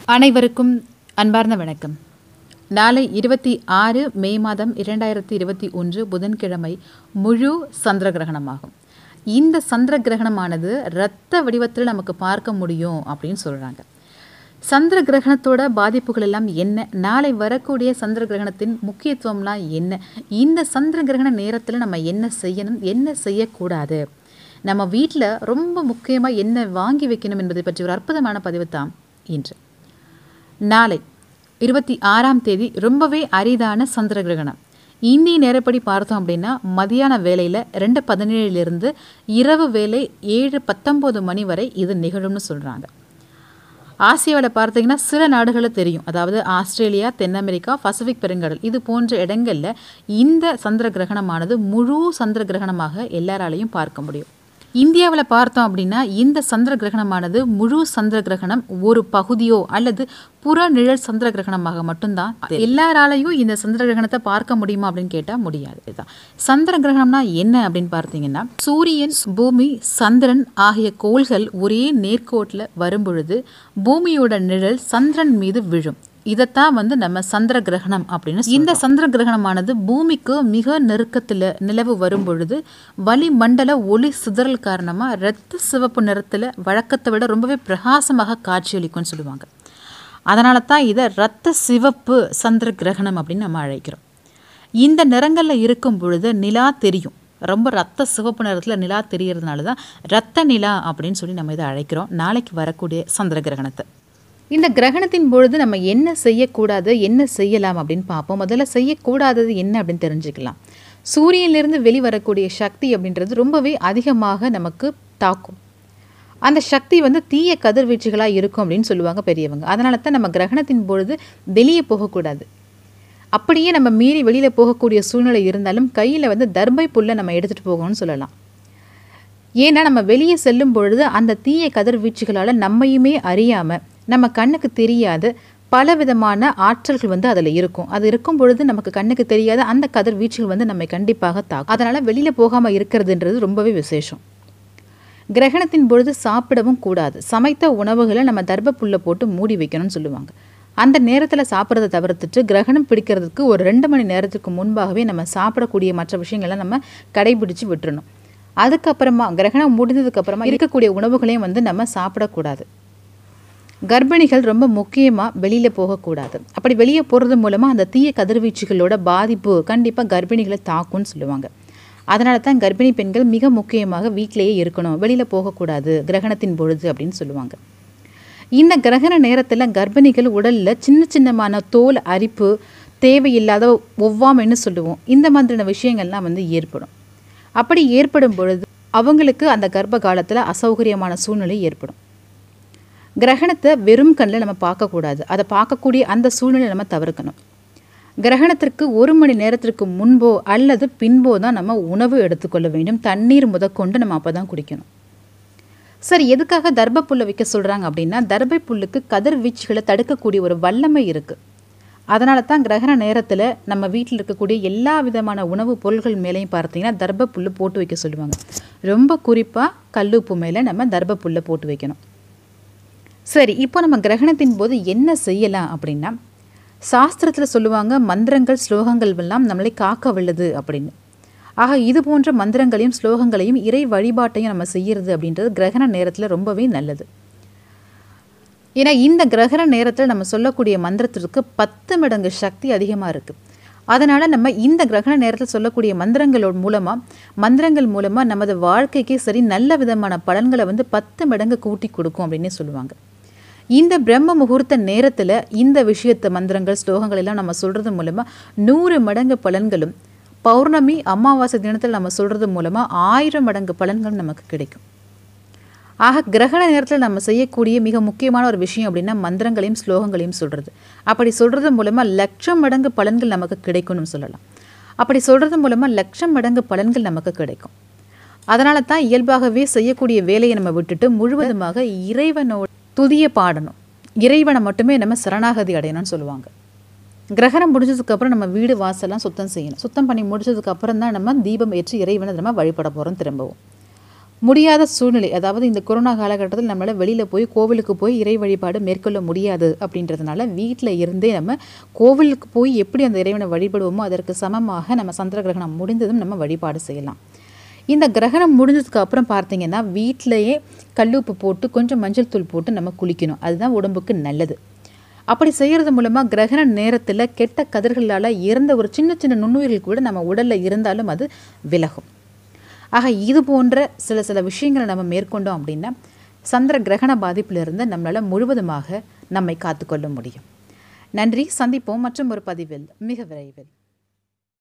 அனைவருக்கும் அன்பார்ந்த வணக்கம் நாளை இருபத்தி ஆறு மே மாதம் இரண்டாயிரத்தி இருபத்தி ஒன்று புதன்கிழமை முழு சந்திர கிரகணமாகும் இந்த சந்திர கிரகணமானது இரத்த வடிவத்தில் நமக்கு பார்க்க முடியும் அப்படின்னு சொல்கிறாங்க சந்திர கிரகணத்தோட பாதிப்புகள் எல்லாம் என்ன நாளை வரக்கூடிய சந்திர கிரகணத்தின் முக்கியத்துவம்லாம் என்ன இந்த சந்திர கிரகண நேரத்தில் நம்ம என்ன செய்யணும் என்ன செய்யக்கூடாது நம்ம வீட்டில் ரொம்ப முக்கியமாக என்ன வாங்கி வைக்கணும் என்பதை பற்றி ஒரு அற்புதமான பதிவு தான் இன்று நாளை இருபத்தி ஆறாம் தேதி ரொம்பவே அரிதான சந்திர கிரகணம் இந்திய நேரப்படி பார்த்தோம் அப்படின்னா மதியான வேலையில் ரெண்டு பதினேழுலேருந்து இரவு வேலை ஏழு பத்தொம்போது மணி வரை இது நிகழும்னு சொல்கிறாங்க ஆசியாவில் பார்த்தீங்கன்னா சில நாடுகளில் தெரியும் அதாவது ஆஸ்திரேலியா தென் அமெரிக்கா பசிபிக் பெருங்கடல் இது போன்ற இடங்களில் இந்த சந்திர கிரகணமானது முழு சந்திர கிரகணமாக எல்லாராலையும் பார்க்க முடியும் இந்தியாவில் பார்த்தோம் அப்படின்னா இந்த சந்திர கிரகணமானது முழு சந்திர கிரகணம் ஒரு பகுதியோ அல்லது புற நிழல் சந்திர கிரகணமாக மட்டும்தான் எல்லாராலையும் இந்த சந்திர கிரகணத்தை பார்க்க முடியுமா அப்படின்னு கேட்டால் முடியாது இதுதான் சந்திர கிரகணம்னா என்ன அப்படின்னு பார்த்தீங்கன்னா சூரியன் பூமி சந்திரன் ஆகிய கோள்கள் ஒரே நேர்கோட்டில் வரும்பொழுது பூமியோட நிழல் சந்திரன் மீது விழும் இதைத்தான் வந்து நம்ம சந்திர கிரகணம் அப்படின்னு இந்த சந்திர கிரகணமானது பூமிக்கு மிக நெருக்கத்தில் நிலவு வரும் பொழுது வளிமண்டல ஒளி சிதறல் காரணமாக இரத்த சிவப்பு நிறத்தில் வழக்கத்தை விட ரொம்பவே பிரகாசமாக காட்சியளிக்கும்னு சொல்லுவாங்க அதனால தான் இதை இரத்த சிவப்பு சந்திர கிரகணம் அப்படின்னு நம்ம அழைக்கிறோம் இந்த நிறங்களில் இருக்கும் பொழுது நிலா தெரியும் ரொம்ப ரத்த சிவப்பு நிறத்தில் நிலா தெரியறதுனால தான் ரத்த நிலா அப்படின்னு சொல்லி நம்ம இதை அழைக்கிறோம் நாளைக்கு வரக்கூடிய சந்திர கிரகணத்தை இந்த கிரகணத்தின் பொழுது நம்ம என்ன செய்யக்கூடாது என்ன செய்யலாம் அப்படின்னு பார்ப்போம் முதல்ல செய்யக்கூடாதது என்ன அப்படின்னு தெரிஞ்சுக்கலாம் சூரியனிலிருந்து வெளிவரக்கூடிய சக்தி அப்படின்றது ரொம்பவே அதிகமாக நமக்கு தாக்கும் அந்த சக்தி வந்து தீய கதிர்வீச்சுகளாக இருக்கும் அப்படின்னு சொல்லுவாங்க பெரியவங்க அதனால தான் நம்ம கிரகணத்தின் பொழுது வெளியே போகக்கூடாது அப்படியே நம்ம மீறி வெளியில் போகக்கூடிய சூழ்நிலை இருந்தாலும் கையில் வந்து தர்பை புல்லை நம்ம எடுத்துகிட்டு போகணும்னு சொல்லலாம் ஏன்னா நம்ம வெளியே செல்லும் பொழுது அந்த தீய கதிர்வீச்சுகளால் நம்மையுமே அறியாமல் நம்ம கண்ணுக்கு தெரியாத பல விதமான ஆற்றல்கள் வந்து அதில் இருக்கும் அது இருக்கும் பொழுது நமக்கு கண்ணுக்கு தெரியாத அந்த கதிர்வீச்சுகள் வந்து நம்மை கண்டிப்பாக தாக்கும் அதனால் வெளியில் போகாமல் இருக்கிறதுன்றது ரொம்பவே விசேஷம் கிரகணத்தின் பொழுது சாப்பிடவும் கூடாது சமைத்த உணவுகளை நம்ம தர்ப புல்லை போட்டு மூடி வைக்கணும்னு சொல்லுவாங்க அந்த நேரத்தில் சாப்பிட்றத தவிர்த்துட்டு கிரகணம் பிடிக்கிறதுக்கு ஒரு ரெண்டு மணி நேரத்துக்கு முன்பாகவே நம்ம சாப்பிடக்கூடிய மற்ற விஷயங்களை நம்ம கடைபிடிச்சு விட்டுறணும் அதுக்கப்புறமா கிரகணம் முடிந்ததுக்கப்புறமா இருக்கக்கூடிய உணவுகளையும் வந்து நம்ம சாப்பிடக்கூடாது கர்ப்பிணிகள் ரொம்ப முக்கியமாக வெளியில் போகக்கூடாது அப்படி வெளியே போகிறது மூலமாக அந்த தீய கதிர்வீச்சுகளோட பாதிப்பு கண்டிப்பாக கர்ப்பிணிகளை தாக்கும்னு சொல்லுவாங்க அதனால தான் கர்ப்பிணி பெண்கள் மிக முக்கியமாக வீட்டிலேயே இருக்கணும் வெளியில் போகக்கூடாது கிரகணத்தின் பொழுது அப்படின்னு சொல்லுவாங்க இந்த கிரகண நேரத்தில் கர்ப்பிணிகள் உடலில் சின்ன சின்னமான தோல் அரிப்பு தேவையில்லாத ஒவ்வாமைன்னு சொல்லுவோம் இந்த மாதிரியான விஷயங்கள்லாம் வந்து ஏற்படும் அப்படி ஏற்படும் பொழுது அவங்களுக்கு அந்த கர்ப்ப காலத்தில் அசௌகரியமான சூழ்நிலை ஏற்படும் கிரகணத்தை வெறும் கண்ணில் நம்ம பார்க்கக்கூடாது அதை பார்க்கக்கூடிய அந்த சூழ்நிலை நம்ம தவிர்க்கணும் கிரகணத்திற்கு ஒரு மணி நேரத்திற்கு முன்போ அல்லது பின்போ தான் நம்ம உணவு எடுத்துக்கொள்ள வேண்டும் தண்ணீர் முதற்கொண்டு நம்ம அப்போ தான் குடிக்கணும் சரி எதுக்காக தர்ப புல்லை வைக்க சொல்கிறாங்க அப்படின்னா தர்பை புல்லுக்கு கதிர்வீச்சுகளை தடுக்கக்கூடிய ஒரு வல்லமை இருக்குது அதனால தான் கிரகண நேரத்தில் நம்ம வீட்டில் இருக்கக்கூடிய எல்லா விதமான உணவுப் பொருள்கள் மேலேயும் பார்த்தீங்கன்னா தர்ப புல் போட்டு வைக்க சொல்லுவாங்க ரொம்ப குறிப்பாக கல்லுப்பு மேலே நம்ம தர்ப புல்லை போட்டு வைக்கணும் சரி இப்போ நம்ம கிரகணத்தின் போது என்ன செய்யலாம் அப்படின்னா சாஸ்திரத்தில் சொல்லுவாங்க மந்திரங்கள் ஸ்லோகங்கள் எல்லாம் நம்மளை காக்க வல்லது அப்படின்னு ஆக இது போன்ற மந்திரங்களையும் ஸ்லோகங்களையும் இறை வழிபாட்டையும் நம்ம செய்யறது அப்படின்றது கிரகண நேரத்தில் ரொம்பவே நல்லது ஏன்னா இந்த கிரகண நேரத்தில் நம்ம சொல்லக்கூடிய மந்திரத்திற்கு பத்து மடங்கு சக்தி அதிகமாக இருக்குது அதனால் நம்ம இந்த கிரகண நேரத்தில் சொல்லக்கூடிய மந்திரங்களோட மூலமாக மந்திரங்கள் மூலமாக நமது வாழ்க்கைக்கு சரி நல்ல விதமான பலன்களை வந்து பத்து மடங்கு கூட்டி கொடுக்கும் அப்படின்னே சொல்லுவாங்க இந்த பிரம்ம முகூர்த்த நேரத்தில் இந்த விஷயத்தை மந்திரங்கள் ஸ்லோகங்கள் எல்லாம் நம்ம சொல்கிறது மூலமாக நூறு மடங்கு பலன்களும் பௌர்ணமி அமாவாசை தினத்தில் நம்ம சொல்கிறது மூலமாக ஆயிரம் மடங்கு பலன்கள் நமக்கு கிடைக்கும் ஆக கிரகண நேரத்தில் நம்ம செய்யக்கூடிய மிக முக்கியமான ஒரு விஷயம் அப்படின்னா மந்திரங்களையும் ஸ்லோகங்களையும் சொல்கிறது அப்படி சொல்கிறது மூலமாக லட்சம் மடங்கு பலன்கள் நமக்கு கிடைக்கும்னு சொல்லலாம் அப்படி சொல்கிறது மூலமாக லட்சம் மடங்கு பலன்கள் நமக்கு கிடைக்கும் அதனால தான் இயல்பாகவே செய்யக்கூடிய வேலையை நம்ம விட்டுட்டு முழுவதுமாக இறைவனோட துதிய பாடணும் இறைவனை மட்டுமே நம்ம சரணாகதி அடையணும்னு சொல்லுவாங்க கிரகணம் முடிஞ்சதுக்கப்புறம் நம்ம வீடு வாசல்லாம் சுத்தம் செய்யணும் சுத்தம் பண்ணி முடிச்சதுக்கப்புறம் தான் நம்ம தீபம் ஏற்றி இறைவனை நம்ம வழிபட போகிறோம் திரும்பவும் முடியாத சூழ்நிலை அதாவது இந்த கொரோனா காலகட்டத்தில் நம்மளால் வெளியில் போய் கோவிலுக்கு போய் இறை வழிபாடு மேற்கொள்ள முடியாது அப்படின்றதுனால வீட்டில் இருந்தே நம்ம கோவிலுக்கு போய் எப்படி அந்த இறைவனை வழிபடுவோமோ அதற்கு சமமாக நம்ம சந்திர கிரகணம் முடிந்ததும் நம்ம வழிபாடு செய்யலாம் இந்த கிரகணம் முடிஞ்சதுக்கு அப்புறம் பார்த்தீங்கன்னா வீட்டிலையே கல்லுப்பு போட்டு கொஞ்சம் மஞ்சள் தூள் போட்டு நம்ம குளிக்கணும் அதுதான் உடம்புக்கு நல்லது அப்படி செய்கிறது மூலமாக கிரகண நேரத்தில் கெட்ட கதிர்களால் இறந்த ஒரு சின்ன சின்ன நுண்ணுயிர்கள் கூட நம்ம உடலில் இருந்தாலும் அது விலகும் ஆக இது போன்ற சில சில விஷயங்களை நம்ம மேற்கொண்டோம் அப்படின்னா சந்திர கிரகண பாதிப்பிலிருந்து நம்மளால் முழுவதுமாக நம்மை காத்துக்கொள்ள முடியும் நன்றி சந்திப்போம் மற்றும் ஒரு பதிவில் மிக விரைவில்